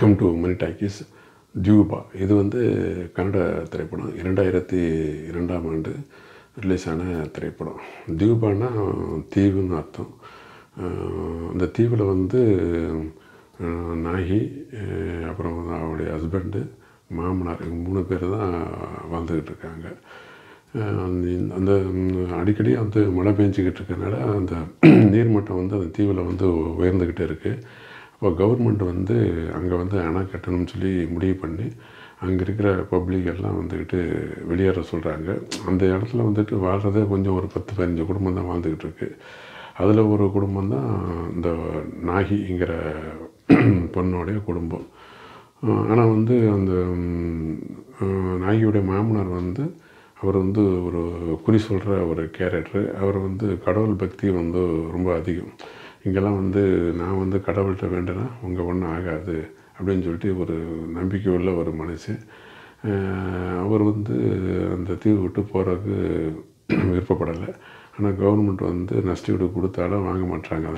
welcome to Mani talkies டியூபா இது வந்து கன்னட திரைப்படம் இரண்டாயிரத்தி இரண்டாம் ஆண்டு ரிலீஸ் ஆன திரைப்படம் டியூபானா தீவுன்னு அர்த்தம் அஹ் அந்த தீவில் வந்து அஹ் நாயகி அஹ் அப்புறம் வந்து அவருடைய ஹஸ்பண்டு மாமனார் இவங்க மூணு பேர் தான் வாழ்ந்துக்கிட்டு இருக்காங்க அஹ் அந்த- அந்த ம், அடிக்கடி வந்து மழை பெஞ்சிக்கிட்டு இருக்கனால அந்த நீர்மட்டம் வந்து அந்த தீவில் வந்து உயர்ந்துக்கிட்டே இருக்குது அப்போ கவர்மெண்ட் வந்து அங்கே வந்து அணை கட்டணும்னு சொல்லி முடிவு பண்ணி அங்கே இருக்கிற பப்ளிக் எல்லாம் வந்துக்கிட்டு வெளியேற சொல்கிறாங்க அந்த இடத்துல வந்துட்டு வாழ்கிறதே கொஞ்சம் ஒரு பத்து பதினஞ்சு குடும்பம் தான் வாழ்ந்துக்கிட்டு இருக்கு அதில் ஒரு குடும்பம் தான் இந்த நாகிங்கிற பொண்ணோடைய குடும்பம் ஆனால் வந்து அந்த ம், அஹ், நாகியோடைய மாமனார் வந்து அவர் வந்து ஒரு குறி சொல்கிற ஒரு கேரக்டர் அவர் வந்து கடவுள் பக்தி வந்து ரொம்ப அதிகம் இங்கெல்லாம் வந்து நான் வந்து கடவுள்கிட்ட வேண்டுனா உங்கள் ஒன்றும் ஆகாது அப்படின்னு சொல்லிட்டு ஒரு நம்பிக்கை உள்ள ஒரு மனுஷன் அஹ், அவர் வந்து அந்த தீவு விட்டு போகிறதுக்கு விருப்பப்படலை ஆனால் கவர்மெண்ட் வந்து நஷ்டீடு கொடுத்தாலும் வாங்க மாட்டாங்க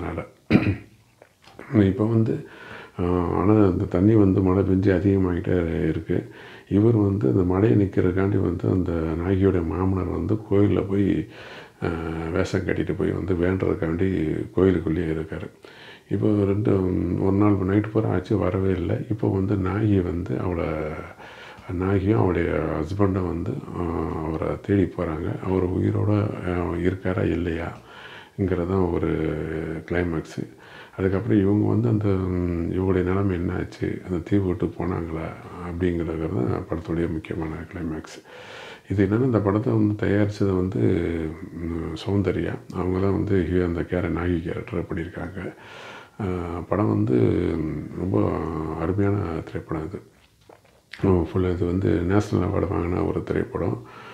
அதனால் இப்போ வந்து ஆனால் அந்த தண்ணி வந்து மழை பெஞ்சு அதிகமாகிட்டே இருக்குது இவர் வந்து அந்த மழையை நிற்கிறதுக்காண்டி வந்து அந்த நாயகியோடைய மாமனார் வந்து கோயிலில் போய் ஆஹ், வேஷம் கட்டிட்டு போய் வந்து வேண்டுறதுக்காண்டி கோயிலுக்குள்ளேயே இருக்கார் இப்போ ரெண்டு ஒரு நாள் நைட்டு பூரா ஆச்சு வரவே இல்லை இப்போ வந்து நாயகி வந்து அவளை நாயகியும் அவளுடைய ஹஸ்பண்டும் வந்து ஆஹ், அவரை தேடி போகிறாங்க அவர் உயிரோட ஆஹ், இருக்காரா இல்லையாங்கிறது தான் ஒரு கிளைமேக்ஸு அதுக்கப்புறம் இவங்க வந்து அந்த ம், இவங்களுடைய நிலைமை என்ன ஆச்சு அந்த தீவு விட்டு போனாங்களா அப்படிங்கிறது தான் படத்துடைய முக்கியமான கிளைமேக்ஸ் இது என்னென்னா இந்த படத்தை வந்து தயாரித்தது வந்து ம், சௌந்தர்யா அவங்க தான் வந்து ஹீ- அந்த கேர நாகி கேரக்டரை பண்ணியிருக்காங்க ஆஹ், படம் வந்து ம், ரொம்ப அருமையான திரைப்படம் இது ஃபுல்லாக இது வந்து நேஷ்னல் அவார்டு வாங்கின ஒரு திரைப்படம்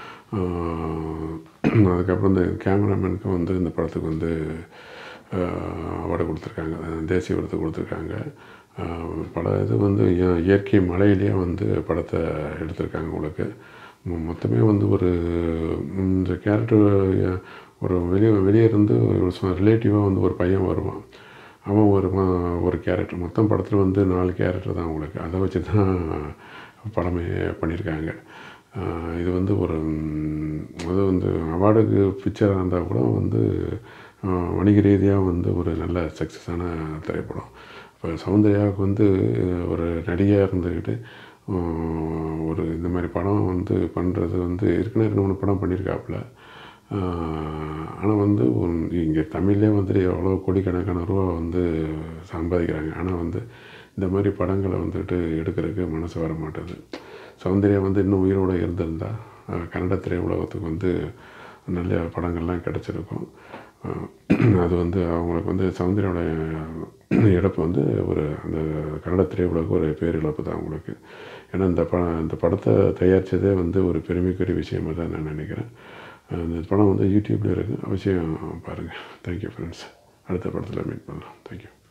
ஆஹ் அதுக்கப்புறம் இந்த கேமராமேனுக்கும் வந்து இந்த படத்துக்கு வந்து அவார்டு கொடுத்துருக்காங்க தேசிய விருது கொடுத்துருக்காங்க ஆஹ் பல இது வந்து இய- இயற்கை மலையிலேயே வந்து படத்தை எடுத்திருக்காங்க உங்களுக்கு மொ- மொத்தமே வந்து ஒரு இந்த கேரக்டர் ஒரு வெளியே வெளியே இருந்து ரிலேட்டிவாக வந்து ஒரு பையன் வருவான் அவன் ஒரு ம- ஒரு கேரக்டர் மொத்தம் படத்தில் வந்து நாலு கேரக்டர் தான் உங்களுக்கு அதை வச்சு தான் படமே பண்ணியிருக்காங்க ஆஹ் இது வந்து ஒரு ம், அது வந்து அவார்டுக்கு பிக்சராக இருந்தால் கூட வந்து ஆஹ் வணிக ரீதியாக வந்து ஒரு நல்ல சக்ஸஸான திரைப்படம் இப்போ சௌந்தர்யாவுக்கு வந்து ஒரு நடிகையாக இருந்துக்கிட்டு ஆஹ் ஒரு இந்த மாதிரி படம் வந்து பண்ணுறது வந்து ஏற்கனவே ரெண்டு மூணு படம் பண்ணியிருக்காப்புல ஆனால் வந்து இங்கே தமிழ்லே வந்துட்டு எவ்வளோ கோடிக்கணக்கான ரூபா வந்து சம்பாதிக்கிறாங்க ஆனால் வந்து இந்த மாதிரி படங்களை வந்துட்டு எடுக்கிறதுக்கு மனசு வர மாட்டேது சௌந்தர்யா வந்து இன்னும் உயிரோடு இருந்திருந்தா அஹ், கன்னட திரையுலகத்துக்கு வந்து நல்ல படங்கள்லாம் கிடச்சிருக்கும் அஹ், அது வந்து அவங்களுக்கு வந்து சௌந்தர்யாவோட இழப்பு வந்து ஒரு அந்த கன்னட திரையுலகம் ஒரு பேரிழப்பு தான் அவங்களுக்கு ஏன்னா இந்த ப இந்த படத்தை தயாரித்ததே வந்து ஒரு பெருமைக்குரிய விஷயமா தான் நான் நினைக்கிறேன் அந்த படம் வந்து யூடியூப்லேயே இருக்குது அவசியம் பாருங்கள் தேங்க்யூ ஃப்ரெண்ட்ஸ் அடுத்த படத்தில் மீட் பண்ணலாம் தேங்க்யூ